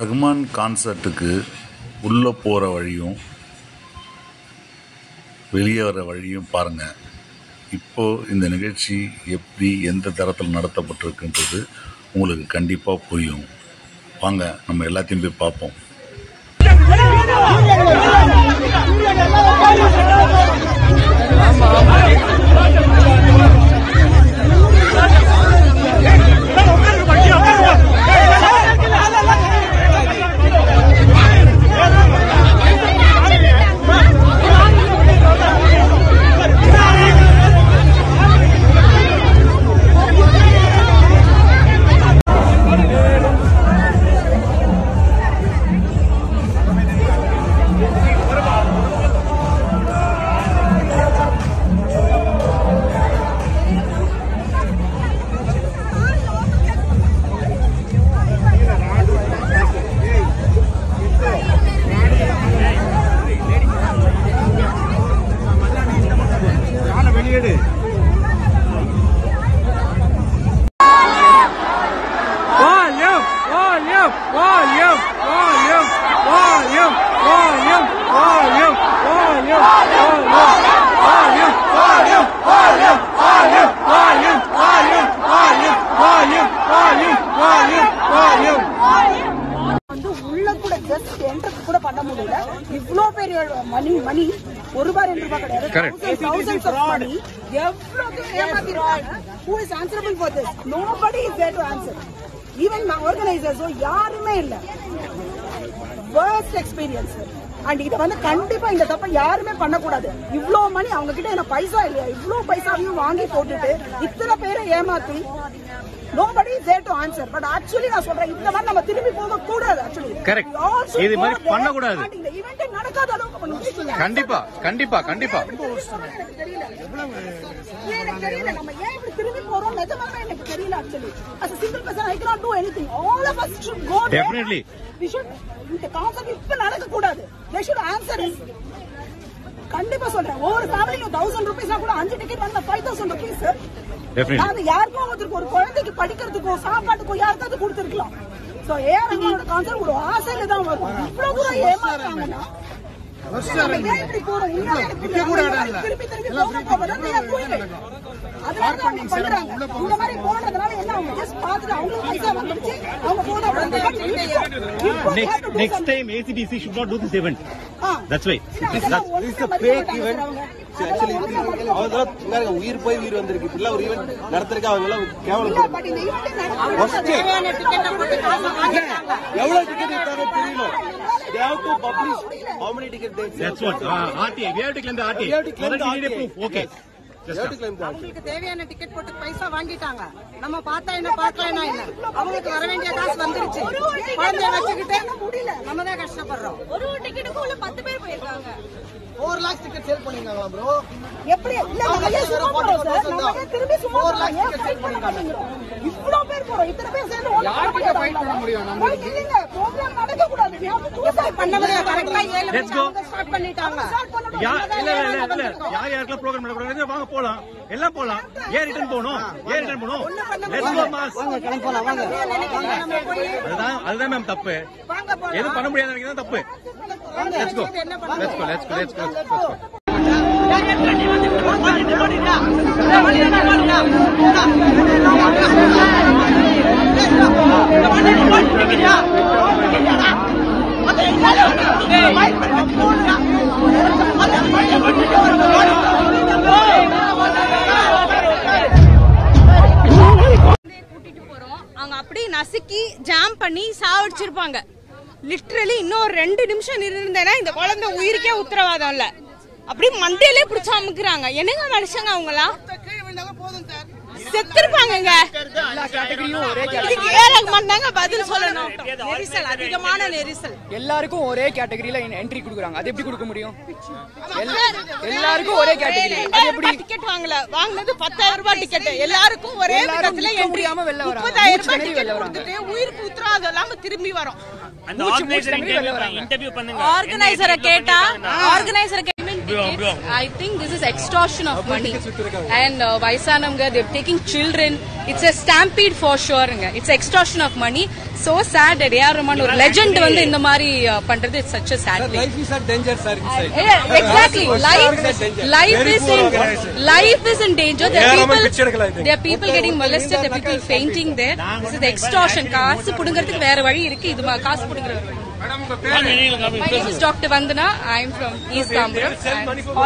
ரஹ்மான் கான்சர்ட்டுக்கு உள்ளே போகிற வழியும் வெளியே வர வழியும் பாருங்கள் இப்போது இந்த நிகழ்ச்சி எப்படி எந்த தரத்தில் நடத்தப்பட்டிருக்குன்றது உங்களுக்கு கண்டிப்பாக புரியும் வாங்க நம்ம எல்லாத்தையும் போய் பார்ப்போம் Volume, volume, volume, volume, volume, volume, volume, volume, volume, volume, volume, volume, volume, volume, volume, volume, volume, volume, volume, volume. வந்து உள்ள கூட ஜஸ்ட் என்ட்ரஸ் கூட பண்ண முடியல இவ்ளோ பெரிய மணி மணி ஒரு ரூபாய் ரெண்டு ரூபாய் கிடையாது thousands of money எவ்வளவு ஏமாத்திருக்காங்க who is answerable for this nobody is there to answer even ஆர்கனைசர்ஸோ யாருமே இல்ல worst எக்ஸ்பீரியன்ஸ் அண்ட் இத வந்து கண்டிப்பா இந்த தப்ப யாருமே பண்ணக்கூடாது இவ்ளோ மணி அவங்க கிட்ட என்ன பைசா இல்லையா இவ்ளோ பைசாவையும் வாங்கி போட்டுட்டு இத்தனை பேரை ஏமாத்தி nobody is there to answer but actually நான் சொல்றேன் இந்த மாதிரி நம்ம திரும்பி போக கூடாது actually Correct. We all should இது மாதிரி go there பண்ணக்கூடாது. and இந்த event நடக்காத அளவுக்கு பண்ணணும் கண்டிப்பா கண்டிப்பா கண்டிப்பா எனக்கு தெரியல ஏன் எனக்கு தெரியல நம்ம ஏன் இப்படி திரும்பி போறோம் நிஜமாவே எனக்கு தெரியல actually as a single person I cannot do anything all of us should go there Definitely. we should இந்த கான்செப்ட் இப்ப நடக்க கூடாது they should answer it கண்டிப்பா சொல்றேன் ஒவ்வொரு ஃபேமிலியும் தௌசண்ட் ருபீஸ்னா கூட அஞ்சு டிக்கெட் வந்து ஃபைவ் தௌசண்ட் ருபீஸ் Definitely. அது யாருக்கும் ஒருத்தருக்கு ஒரு குழந்தைக்கு படிக்கிறதுக்கோ சாப்பாட்டுக்கோ யாருக்காவது கொடுத்துருக்கலாம் சோ ஏஆர் ரஹ்மானோட கான்செப்ட் ஒரு ஆசையில தான் வரும் இவ்வளவு தூரம் ஏமாத்தாங்கன்னா நம்ம ஏன் இப்படி போறோம்? உண்மையிலே எனக்கு புரியல. திருப்பி திருப்பி போக போக தான் they are doing it. அதனால தான் அவங்க பண்றாங்க. இந்த மாதிரி போனதுனால என்ன அவங்க just பார்த்துட்டு அவங்களுக்கு பைசா வந்துடுச்சு, அவங்க போன உடனே இப்போ they have to next do next something. time ACDC should not do this event. Ah. That's why. இல்ல, அதெல்லாம் ஒண்ணுமே மதிக்க மாட்டாங்க அவங்க. அதெல்லாம் ஒண்ணுமே மதிக்க அவங்கெல்லாம் இங்க உயிர் போய் உயிர் வந்திருக்கு இப்படிலாம் ஒரு ஈவெண்ட் நடத்திருக்க அவங்க எல்லாம் கேவலம் இல்ல, but இந்த event நடக்கணும். எவ்வளவு டிக்கெட் வித்தாங்க தெரியல they have to publish how many ticket they sell. That's what. Uh, RTA. We have to claim the RTA. We have to claim Otherwise the we need a RTA. proof. Okay. They have to claim that. அவங்களுக்கு தேவையான ticket போட்டு பைசா வாங்கிட்டாங்க நம்ம பார்த்தா என்ன பார்க்கலனா என்ன அவங்களுக்கு வர வேண்டிய காசு வந்துருச்சு குழந்தைய வச்சுக்கிட்டு நம்ம தான் கஷ்டப்படுறோம் ஒரு ஒரு டிக்கெட்டுக்கும் உள்ள பத்து பேர் போயிருக்காங்க Four lakhs ticket sell பண்ணிருக்காங்களா bro? எப்படி இல்ல நம்ம ஏன் சும்மா போறோம் சார் நம்ம ஏன் திரும்பி சும்மா போறோம் ஏன் ஃபைட் பண்ண மாட்டேங்கிறோம் இவ்ளோ பேர் போறோம் இத்தனை பேர் சேர்ந்து யார்கிட்ட ஃபைட் பண்ண முடியும் நம்ம இல்ல ப்ரோகிராம் நடக்க கூடாது we have to do something. பண்ண முடியாது கரெக்டா ஏழு Let's மணிக்கு go. அவங்க ஸ்டார்ட் பண்ணிட்டாங்க start பண்ணணும். யா- நம்ம தான் இல்ல இல்ல இல்ல ஏமாந்து இல்ல வந்திருக்கோம். யார் யாருக்கெல்லாம் ப்ரோக்ராம் நடக்கூடாது வாங்க போலாம் எல்லாம் போலாம் ஏன் ரிட்டர்ன் போகணும் ஏன் ரிட்டர்ன் போகணும் லெட்ஸ் கோ மாஸ் அதுதான் அதுதான் மேம் தப்பு வாங்க போலாம் எதுவும் பண்ண முடியாத நினைக்கிறது தான் தப்பு லெட்ஸ் கோ என்ன பண்ண let's go let's go let's go let's go கூட்டிட்டு போறோம் அவங்க அப்படியே நசுக்கி ஜாம் பண்ணி சாவடிச்சிருப்பாங்க லிட்ரலி இன்னும் ஒரு ரெண்டு நிமிஷம் இருந்தேன்னா இந்த குழந்தை உயிருக்கே உத்தரவாதம் இல்ல அப்படியே மண்டையிலே பிடிச்சு அமுக்குறாங்க என்னங்க மனுஷங்க அவங்களாம் செத்துருப்பாங்கங்க இதுக்கு ஏழாக மாட்டாங்க பதில் சொல்லணும் நெரிசல் அதிகமான நெரிசல் எல்லாருக்கும் ஒரே கேட்டகரியில என்ட்ரி கொடுக்குறாங்க அது எப்படி கொடுக்க முடியும் எல்லா- எல்லாருக்கும் ஒரே கேட்டகரி அது எப்படி டிக்கெட் வாங்கல வாங்குனது பத்தாயிரம் ரூபாய் டிக்கெட் எல்லாருக்கும் ஒரே எல்லாரும் விதத்துல நிக்க entry. முடியாம வெளில வராங்க. முப்பதாயிரம் மூச்சு ரூபாய் திணறி டிக்கெட் வெளில வராங்க. கொடுத்துட்டு உயிருக்கு உத்தரவாதம் இல்லாம திரும்பி வரோம் அந்த மூச்சு ஆர்கனைசர் மூச்சு தண்ணி வெளில வராங்க. இன்டர்வியூ பண்ணுங்க ஆர்கனைசரை கேட்டா ஆர்கனைசரை tickets. I think this is extortion of money. And uh, Vaisanamga, they're taking children. It's a stampede for sure. It's extortion of money. So sad that A.R. Rahman ஒரு legend வந்து இந்த மாதிரி uh, பண்றது it's such a sad thing. Life is a danger, sir. Inside. Yeah, exactly. Life, life is in life is in danger. There are Yeah, picture people, எடுக்கலாம், I think. there are people getting molested. There are people fainting there. This is extortion. காசு புடுங்கிறதுக்கு வேற வழி இருக்கு இது மா- காசு புடுங்குற வழி. My name is Dr. Vandana. I am from East Tamburam. And